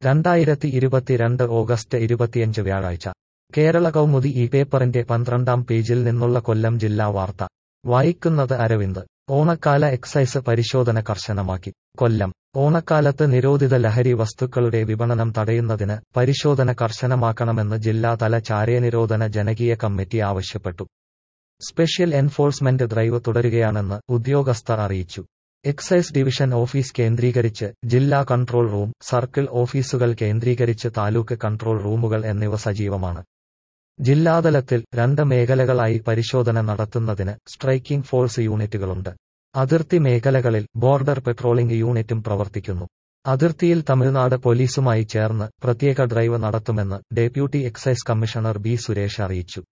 രണ്ടായിരത്തി ഇരുപത്തിരണ്ട് ഓഗസ്റ്റ് ഇരുപത്തിയഞ്ച് വ്യാഴാഴ്ച കേരള കൗമുദി ഈ പേപ്പറിന്റെ പന്ത്രണ്ടാം പേജിൽ നിന്നുള്ള കൊല്ലം ജില്ലാ വാർത്ത വായിക്കുന്നത് അരവിന്ദ് ഓണക്കാല എക്സൈസ് പരിശോധന കർശനമാക്കി കൊല്ലം ഓണക്കാലത്ത് നിരോധിത ലഹരി വസ്തുക്കളുടെ വിപണനം തടയുന്നതിന് പരിശോധന കർശനമാക്കണമെന്ന് ജില്ലാതല ചാരനിരോധന ജനകീയ കമ്മിറ്റി ആവശ്യപ്പെട്ടു സ്പെഷ്യൽ എൻഫോഴ്സ്മെന്റ് ഡ്രൈവ് തുടരുകയാണെന്ന് ഉദ്യോഗസ്ഥർ അറിയിച്ചു എക്സൈസ് ഡിവിഷൻ ഓഫീസ് കേന്ദ്രീകരിച്ച് ജില്ലാ കൺട്രോൾ റൂം സർക്കിൾ ഓഫീസുകൾ കേന്ദ്രീകരിച്ച് താലൂക്ക് കൺട്രോൾ റൂമുകൾ എന്നിവ സജീവമാണ് ജില്ലാതലത്തിൽ രണ്ട് മേഖലകളായി പരിശോധന നടത്തുന്നതിന് സ്ട്രൈക്കിംഗ് ഫോഴ്സ് യൂണിറ്റുകളുണ്ട് അതിർത്തി മേഖലകളിൽ ബോർഡർ പെട്രോളിംഗ് യൂണിറ്റും പ്രവർത്തിക്കുന്നു അതിർത്തിയിൽ തമിഴ്നാട് പോലീസുമായി ചേർന്ന് പ്രത്യേക ഡ്രൈവ് നടത്തുമെന്ന് deputy excise commissioner B Suresh അറിയിച്ചു